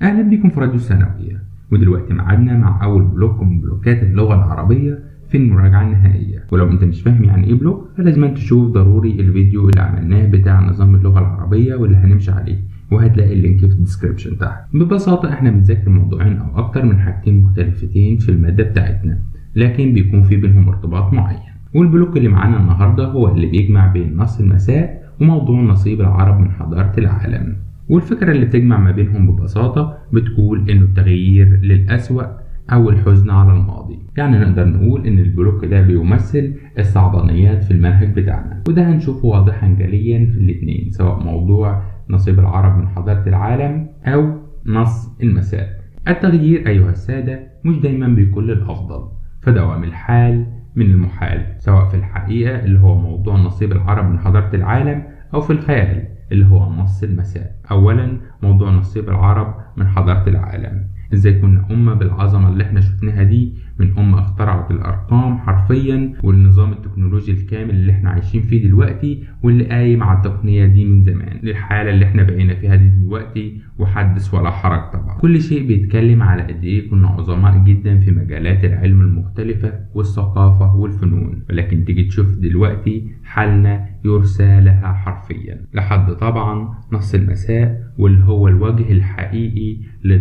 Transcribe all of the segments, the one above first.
أهلا بكم في راديو الثانوية ودلوقتي معادنا مع أول بلوك من بلوكات اللغة العربية في المراجعة النهائية ولو أنت مش فاهم يعني إيه بلوك فلازم تشوف ضروري الفيديو اللي عملناه بتاع نظام اللغة العربية واللي هنمشي عليه وهتلاقي اللينك في الديسكريبشن تحت ببساطة احنا بنذاكر موضوعين أو أكتر من حاجتين مختلفتين في المادة بتاعتنا لكن بيكون في بينهم ارتباط معين والبلوك اللي معانا النهاردة هو اللي بيجمع بين نص المساء وموضوع نصيب العرب من حضارة العالم والفكرة اللي بتجمع ما بينهم ببساطة بتقول إنه التغيير للأسوأ أو الحزن على الماضي يعني نقدر نقول إن البلوك ده بيمثل الصعبانيات في المنهج بتاعنا وده هنشوفه واضحا جليا في الاتنين سواء موضوع نصيب العرب من حضارة العالم أو نص المساء التغيير أيها السادة مش دايما بيكون للأفضل فدوام الحال من المحال سواء في الحقيقة اللي هو موضوع نصيب العرب من حضارة العالم أو في الخيال اللي هو نص المساء أولا موضوع نصيب العرب من حضارة العالم ازاي كنا أمة بالعظمة اللي احنا شفناها دي من أمة اخترعت الأرقام حرفيا والنظام التكنولوجي الكامل اللي احنا عايشين فيه دلوقتي واللي قايم على التقنية دي من زمان للحالة اللي احنا بقينا فيها دي دلوقتي وحدث ولا حرج طبعا كل شيء بيتكلم على قد ايه كنا عظماء جدا في مجالات العلم المختلفة والثقافة والفنون ولكن تيجي تشوف دلوقتي حالنا يرسى لها حرفيا لحد طبعا نص المساء واللي هو الوجه الحقيقي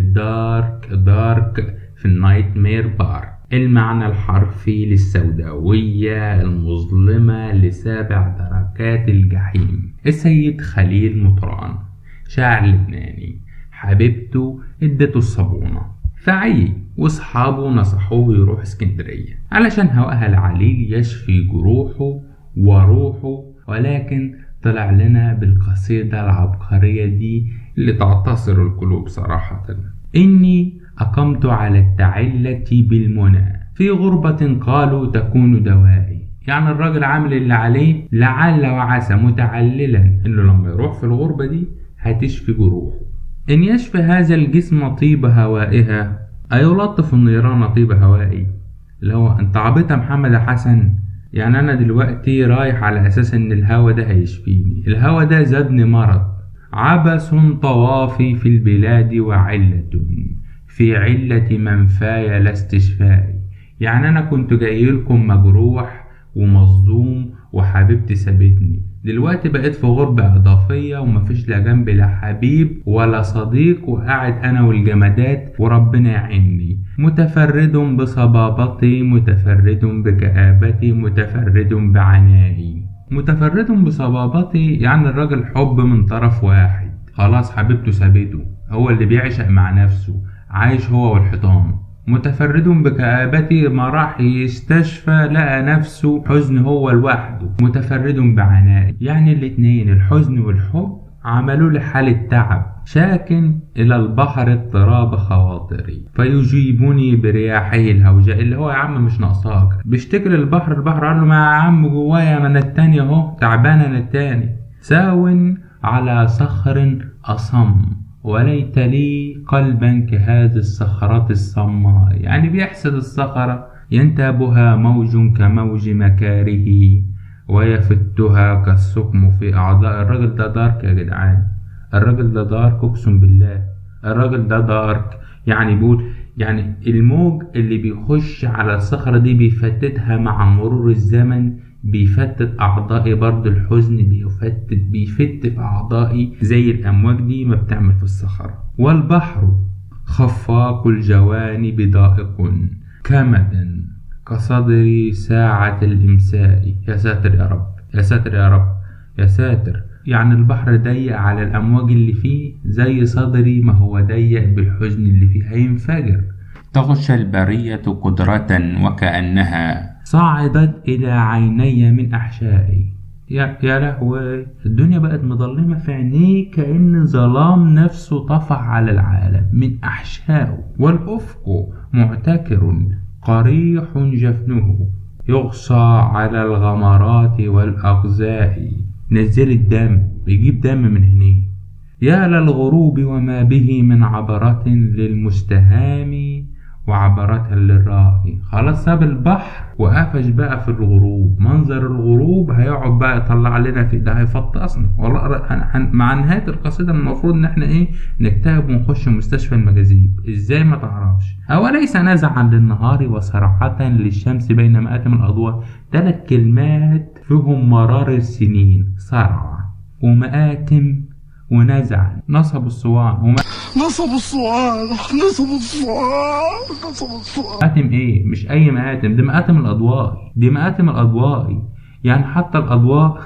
للدارك دارك في النايت مير بار المعنى الحرفي للسوداوية المظلمة لسابع دركات الجحيم السيد خليل مطران شاعر لبناني حبيبته ادته الصابونة فعي واصحابه نصحوه يروح اسكندرية علشان هواها العليل يشفي جروحه وروحه ولكن طلع لنا بالقصيدة العبقرية دي اللي تعتصر القلوب صراحة إني أقمت على التعلة بالمنى في غربة قالوا تكون دوائي يعني الراجل عامل اللي عليه لعل وعسى متعللا إنه لما يروح في الغربة دي هتشفي جروحه إن يشفي هذا الجسم طيب هوائها أيلطف النيران طيب هوائي اللي هو أنت عبيط يا محمد حسن يعني أنا دلوقتي رايح على أساس إن الهوا ده هيشفيني الهوا ده زادني مرض عبث طوافي في البلاد وعلة في علة منفاي لا استشفائي يعني أنا كنت جاي لكم مجروح ومصدوم وحبيبتي سابتني دلوقتي بقيت في غربة إضافية ومفيش لا جنبي لا حبيب ولا صديق وقاعد أنا والجمادات وربنا يعيني متفرد بصبابتي متفرد بكآبتي متفرد بعنائي متفرد بصبابتي يعني الراجل حب من طرف واحد خلاص حبيبته سابته هو اللي بيعشق مع نفسه عايش هو والحيطان متفرد بكآبتي ما راح يستشفى لقى نفسه حزن هو لوحده متفرد بعنائي يعني الاتنين الحزن والحب عملوا لي حالة تعب شاكن إلى البحر اضطراب خواطري فيجيبني برياحه الهوجاء اللي هو يا عم مش ناقصاك بيشتكي للبحر البحر قال له ما يا عم جوايا ما انا التاني اهو تعبان انا التاني ساو على صخر أصم وليت لي قلبا كهذه الصخرات الصماء يعني بيحسد الصخرة ينتابها موج كموج مكاره ويفتها كالسقم في أعضاء الراجل ده دارك يا جدعان الراجل ده دارك أقسم بالله الراجل ده دارك يعني بيقول يعني الموج اللي بيخش على الصخرة دي بيفتتها مع مرور الزمن بيفتت أعضائي برضه الحزن بيفتت بيفت في أعضائي زي الأمواج دي ما بتعمل في الصخرة والبحر خفاق الجوانب ضائق كمدا كصدري ساعة الإمساء يا ساتر يا رب يا ساتر يا رب يا ساتر يعني البحر ضيق على الأمواج اللي فيه زي صدري ما هو ضيق بالحزن اللي فيه هينفجر تغشى البرية قدرة وكأنها صعدت إلى عيني من أحشائي يا يا لهوي الدنيا بقت مظلمة في عينيه كأن ظلام نفسه طفح على العالم من أحشائه والأفق معتكر قريح جفنه يغصى على الغمرات والأغزاء نزل الدم بيجيب دم من هنيه يا للغروب وما به من عبرة للمستهام وعبرتها للرائي خلاص ساب البحر وقفش بقى في الغروب منظر الغروب هيقعد بقى يطلع لنا في ده هيفطسنا والله مع نهايه القصيده المفروض ان احنا ايه نكتئب ونخش مستشفى المجاذيب ازاي ما تعرفش اوليس نزعا للنهار وصراحة للشمس بين مآتم الاضواء ثلاث كلمات فيهم مرار السنين صرع ومآتم ونزع نصب الصوان وما نصب الصوان نصب الصوان نصب الصوان مآتم ايه مش اي مآتم دي مآتم الاضواء دي مآتم الاضواء يعني حتى الاضواء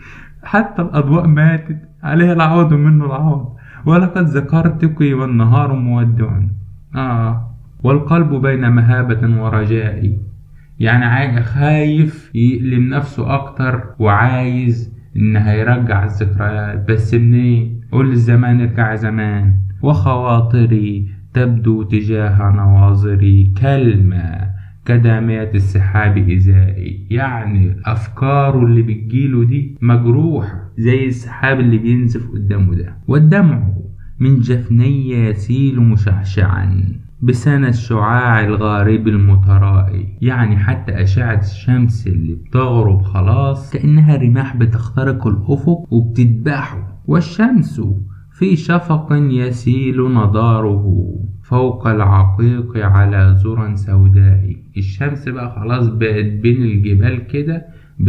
حتى الاضواء ماتت عليها العوض منه العوض ولقد ذكرتك والنهار مودع اه والقلب بين مهابة ورجاء يعني خايف يألم نفسه أكتر وعايز إن هيرجع الذكريات بس منين قول الزمان ارجع زمان وخواطري تبدو تجاه نواظري كلمة كدامات السحاب إزائي يعني أفكاره اللي بتجيله دي مجروحة زي السحاب اللي بينزف قدامه ده والدمع من جفني يسيل مشعشعا بسنة الشعاع الغارب المترائي يعني حتى أشعة الشمس اللي بتغرب خلاص كأنها رماح بتخترق الأفق وبتذبحه والشمس في شفق يسيل نضاره فوق العقيق على ذرى سوداء الشمس بقى خلاص بقت بين الجبال كده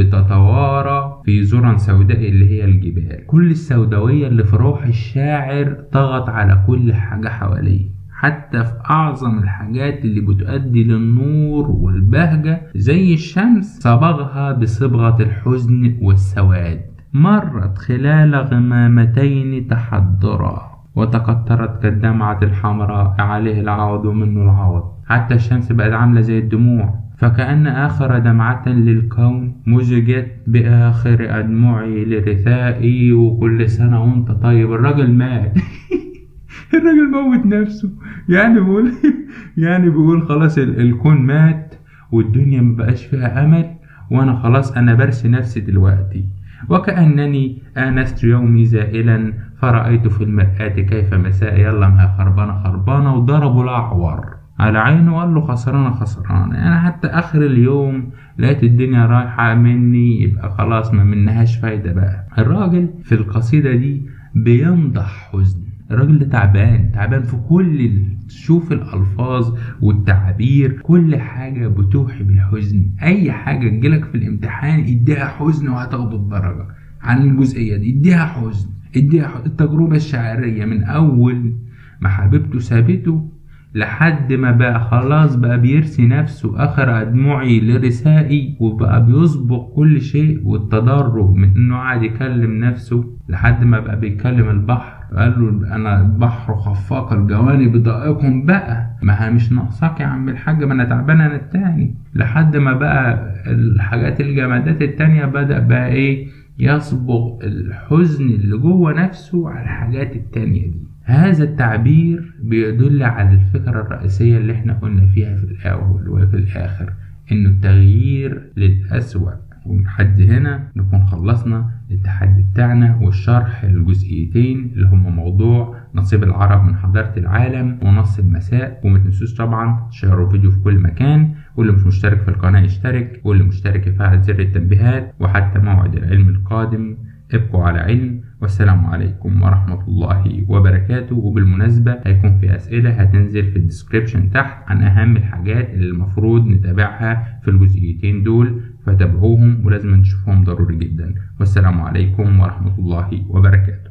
بتتوارى في ذرى سوداء اللي هي الجبال كل السوداوية اللي في روح الشاعر طغت على كل حاجة حواليه حتى في أعظم الحاجات اللي بتؤدي للنور والبهجة زي الشمس صبغها بصبغة الحزن والسواد مرت خلال غمامتين تحضرا وتقطرت كالدمعة الحمراء عليه العوض منه العوض حتى الشمس بقت عاملة زي الدموع فكأن آخر دمعة للكون مزجت بآخر أدمعي لرثائي وكل سنة وانت طيب الراجل مات الراجل موت نفسه يعني بيقول يعني بيقول خلاص الكون مات والدنيا مبقاش فيها أمل وأنا خلاص أنا برسي نفسي دلوقتي وكأنني آنست يومي زائلا فرأيت في المرآة كيف مساء يلا ما خربانة خربانة وضربوا الأعور على عينه وقال له خسرانة خسرانة يعني حتى آخر اليوم لقيت الدنيا رايحة مني يبقى خلاص ما منهاش فايدة بقى الراجل في القصيدة دي بينضح حزن الراجل ده تعبان تعبان في كل شوف الألفاظ والتعابير كل حاجة بتوحي بالحزن أي حاجة تجيلك في الامتحان اديها حزن وهتاخد الدرجة عن الجزئية دي اديها حزن اديها حزن. التجربة الشعرية من أول ما حبيبته سابته لحد ما بقى خلاص بقى بيرسي نفسه اخر ادمعي لرسائي وبقى بيصبغ كل شيء والتدرج من انه قاعد يكلم نفسه لحد ما بقى بيكلم البحر قال له انا البحر خفاق الجواني بدائكم بقى ما هي مش ناقصاك يا عم الحاج ما انا تعبان انا التاني لحد ما بقى الحاجات الجمادات التانية بدأ بقى ايه يصبغ الحزن اللي جوه نفسه على الحاجات التانية دي هذا التعبير بيدل على الفكرة الرئيسية اللي احنا قلنا فيها في الأول وفي الآخر إنه التغيير للأسوأ ولحد هنا نكون خلصنا التحدي بتاعنا والشرح الجزئيتين اللي هما موضوع نصيب العرب من حضارة العالم ونص المساء وما تنسوش طبعا تشيروا الفيديو في كل مكان واللي مش مشترك في القناة يشترك واللي مشترك يفعل زر التنبيهات وحتى موعد العلم القادم ابقوا على علم والسلام عليكم ورحمة الله وبركاته وبالمناسبة هيكون في أسئلة هتنزل في الديسكريبشن تحت عن أهم الحاجات اللي المفروض نتابعها في الجزئيتين دول فتابعوهم ولازم نشوفهم ضروري جدا والسلام عليكم ورحمة الله وبركاته